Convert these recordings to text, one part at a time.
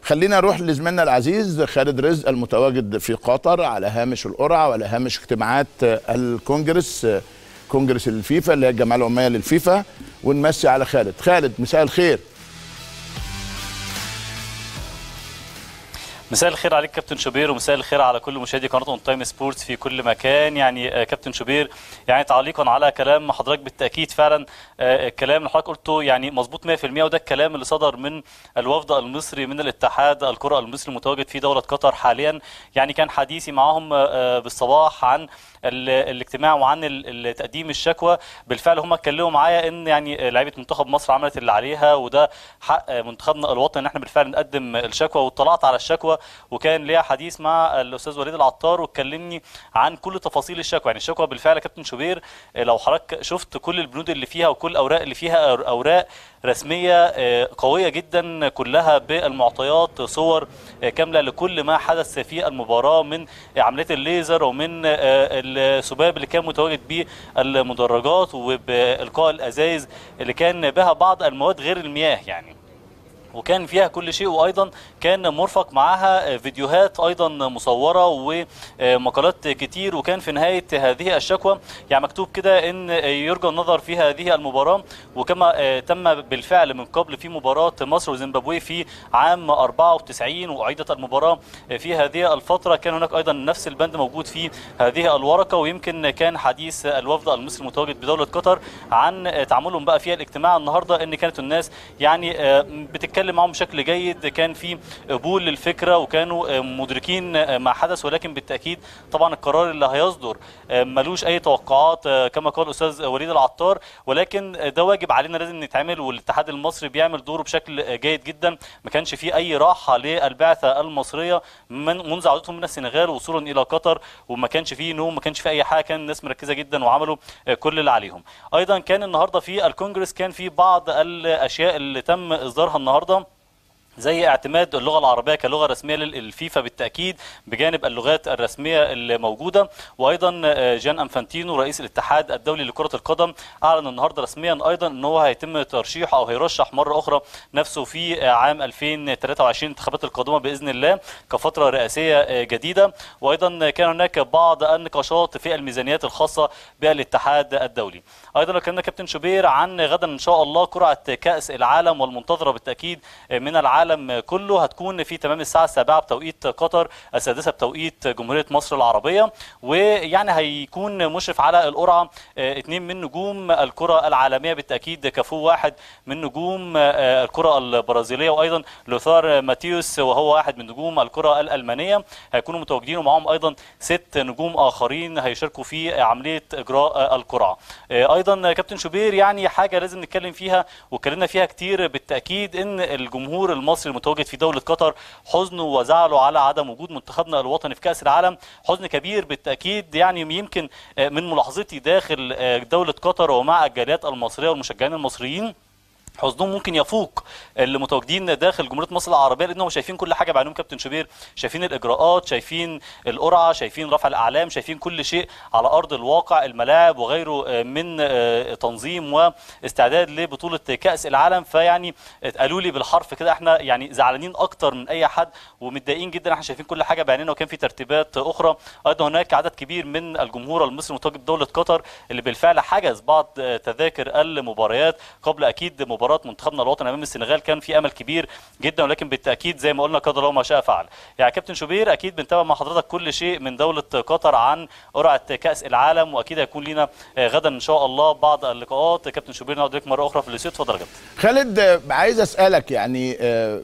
خلينا نروح لزميلنا العزيز خالد رزق المتواجد في قطر على هامش القرعه وعلى هامش اجتماعات الكونجرس كونجرس الفيفا اللي هي الجمعيه العموميه للفيفا ونمسي على خالد خالد مساء الخير مساء الخير عليك كابتن شوبير ومساء الخير على كل مشاهدي قناه اون تايم سبورتس في كل مكان يعني آه، كابتن شوبير يعني تعليقا على كلام حضرتك بالتاكيد فعلا آه، الكلام اللي حضرتك قلته يعني مظبوط 100% وده الكلام اللي صدر من الوفد المصري من الاتحاد الكره المصري المتواجد في دوله قطر حاليا يعني كان حديثي معاهم آه، بالصباح عن ال- الاجتماع وعن ال- ال- تقديم الشكوى بالفعل هم اتكلموا معايا ان يعني لعيبه منتخب مصر عملت اللي عليها وده حق منتخبنا الوطني ان احنا بالفعل نقدم الشكوى واطلعت على الشكوى وكان ليا حديث مع الاستاذ وليد العطار واتكلمني عن كل تفاصيل الشكوى يعني الشكوى بالفعل يا كابتن شوبير لو حضرتك شفت كل البنود اللي فيها وكل الاوراق اللي فيها أور- اوراق رسميه آه، قويه جدا كلها بالمعطيات صور آه، كامله لكل ما حدث في المباراه من عمليات الليزر ومن آه، السباب اللي كان متواجد به المدرجات وبالقاء الازايز اللي كان بها بعض المواد غير المياه يعني وكان فيها كل شيء وايضا كان مرفق معها فيديوهات ايضا مصوره ومقالات كتير وكان في نهايه هذه الشكوى يعني مكتوب كده ان يرجى النظر في هذه المباراه وكما تم بالفعل من قبل في مباراه مصر وزيمبابوي في عام 94 واعيدت المباراه في هذه الفتره كان هناك ايضا نفس البند موجود في هذه الورقه ويمكن كان حديث الوفد المصري المتواجد بدوله قطر عن تعاملهم بقى في الاجتماع النهارده ان كانت الناس يعني بتتكلم معاهم بشكل جيد كان في قبول للفكره وكانوا مدركين ما حدث ولكن بالتاكيد طبعا القرار اللي هيصدر ملوش اي توقعات كما قال الاستاذ وليد العطار ولكن ده واجب علينا لازم نتعمل والاتحاد المصري بيعمل دوره بشكل جيد جدا ما كانش في اي راحه للبعثه المصريه من منذ عودتهم من السنغال وصولا الى قطر وما كانش فيه نوم ما كانش في اي حاجه كان الناس مركزه جدا وعملوا كل اللي عليهم ايضا كان النهارده في الكونجرس كان في بعض الاشياء اللي تم اصدارها النهارده زي اعتماد اللغه العربيه كلغه رسميه للفيفا بالتاكيد بجانب اللغات الرسميه الموجوده وايضا جان انفانتينو رئيس الاتحاد الدولي لكره القدم اعلن النهارده رسميا ايضا ان هو هيتم ترشيحه او هيرشح مره اخرى نفسه في عام 2023 الانتخابات القادمه باذن الله كفتره رئاسيه جديده وايضا كان هناك بعض النقاشات في الميزانيات الخاصه بالاتحاد الدولي ايضا لو كنا كابتن شوبير عن غدا ان شاء الله قرعه كاس العالم والمنتظره بالتاكيد من العالم العالم كله هتكون في تمام الساعه السابعه بتوقيت قطر السادسه بتوقيت جمهوريه مصر العربيه ويعني هيكون مشرف على القرعه اثنين من نجوم الكره العالميه بالتاكيد كافو واحد من نجوم الكره البرازيليه وايضا لوثار ماتيوس وهو واحد من نجوم الكره الالمانيه هيكونوا متواجدين ومعهم ايضا ست نجوم اخرين هيشاركوا في عمليه اجراء القرعه ايضا كابتن شوبير يعني حاجه لازم نتكلم فيها واتكلمنا فيها كتير بالتاكيد ان الجمهور المصري المصري المتواجد في دولة قطر حزنه وزعله على عدم وجود منتخبنا الوطني في كأس العالم حزن كبير بالتأكيد يعني يمكن من ملاحظتي داخل دولة قطر ومع الجاليات المصرية والمشجعين المصريين حزنهم ممكن يفوق اللي متواجدين داخل جمهوريه مصر العربيه لانهم شايفين كل حاجه بعينهم كابتن شوبير شايفين الاجراءات شايفين القرعه شايفين رفع الاعلام شايفين كل شيء على ارض الواقع الملاعب وغيره من تنظيم واستعداد لبطوله كاس العالم فيعني قالوا لي بالحرف كده احنا يعني زعلانين اكتر من اي حد ومتضايقين جدا احنا شايفين كل حاجه بعيننا وكان في ترتيبات اخرى ايضا هناك عدد كبير من الجمهور المصري المتواجد بدوله قطر اللي بالفعل حجز بعض تذاكر المباريات قبل اكيد مباراه مباراه منتخبنا الوطني امام السنغال كان في امل كبير جدا ولكن بالتاكيد زي ما قلنا قدر الله ما شاء فعل يعني كابتن شوبير اكيد بنتابع مع حضرتك كل شيء من دوله قطر عن قرعه كاس العالم واكيد هيكون لنا غدا ان شاء الله بعض اللقاءات كابتن شوبير نقعد لك مره اخرى في الاستوديو اتفضل يا كابتن خالد عايز اسالك يعني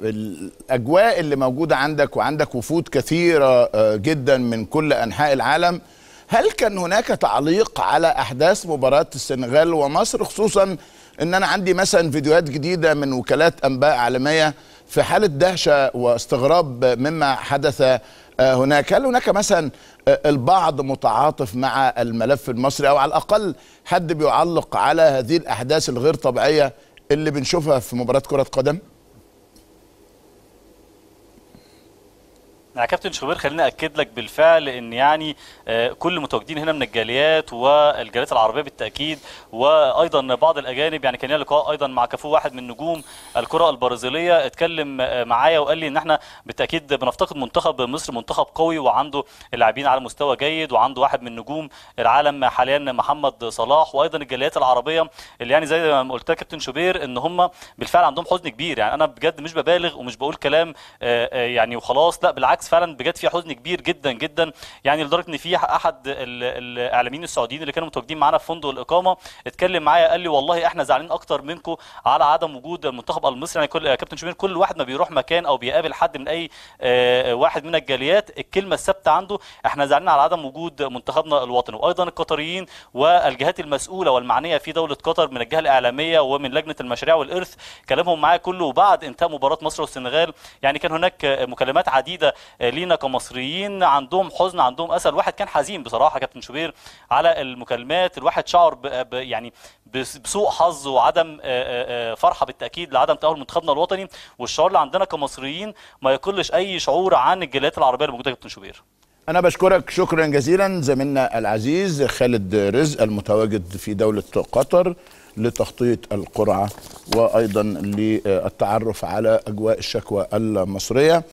الاجواء اللي موجوده عندك وعندك وفود كثيره جدا من كل انحاء العالم هل كان هناك تعليق على احداث مباراه السنغال ومصر خصوصا ان انا عندي مثلا فيديوهات جديده من وكالات انباء عالميه في حاله دهشه واستغراب مما حدث هناك هل هناك مثلا البعض متعاطف مع الملف المصري او على الاقل حد بيعلق على هذه الاحداث الغير طبيعيه اللي بنشوفها في مباراه كره قدم يا كابتن شوبير خليني اكد لك بالفعل ان يعني آه، كل متواجدين هنا من الجاليات والجاليات العربيه بالتاكيد وايضا بعض الاجانب يعني كان لي لقاء ايضا مع كافو واحد من نجوم الكره البرازيليه اتكلم آه، معايا وقال لي ان احنا بالتاكيد بنفتقد منتخب مصر منتخب قوي وعنده لاعبين على مستوى جيد وعنده واحد من نجوم العالم حاليا محمد صلاح وايضا الجاليات العربيه اللي يعني زي ما قلت لك كابتن شوبير ان هم بالفعل عندهم حزن كبير يعني انا بجد مش ببالغ ومش بقول كلام آه، آه، يعني وخلاص لا بالعكس فعلا بجد في حزن كبير جدا جدا يعني لدرجه ان في احد ال- الاعلاميين السعوديين اللي كانوا متواجدين معانا في فندق الاقامه اتكلم معايا قال لي والله احنا زعلانين اكتر منكم على عدم وجود المنتخب المصري يعني كل يا كابتن شوبير كل واحد ما بيروح مكان او بيقابل حد من اي آه، واحد من الجاليات الكلمه الثابته عنده احنا زعلانين على عدم وجود منتخبنا الوطني وايضا القطريين والجهات المسؤوله والمعنيه في دوله قطر من الجهه الاعلاميه ومن لجنه المشاريع والارث كلامهم معايا كله بعد انتهاء مباراه مصر والسنغال يعني كان هناك آه، مكالمات عديده آه، لينا كمصريين عندهم حزن عندهم اسى الواحد كان حزين بصراحه كابتن شوبير على المكالمات الواحد شعر ب ب يعني بس- بسوء حظ وعدم آه، آه، آه، فرحه بالتاكيد لعدم تاهل منتخبنا الوطني والشعور اللي عندنا كمصريين ما يقلش اي شعور عن الجاليات العربيه اللي موجوده يا كابتن شوبير أنا بشكرك شكرا جزيلا زميلنا العزيز خالد رزق المتواجد في دولة قطر لتخطيط القرعة وأيضا للتعرف على أجواء الشكوى المصرية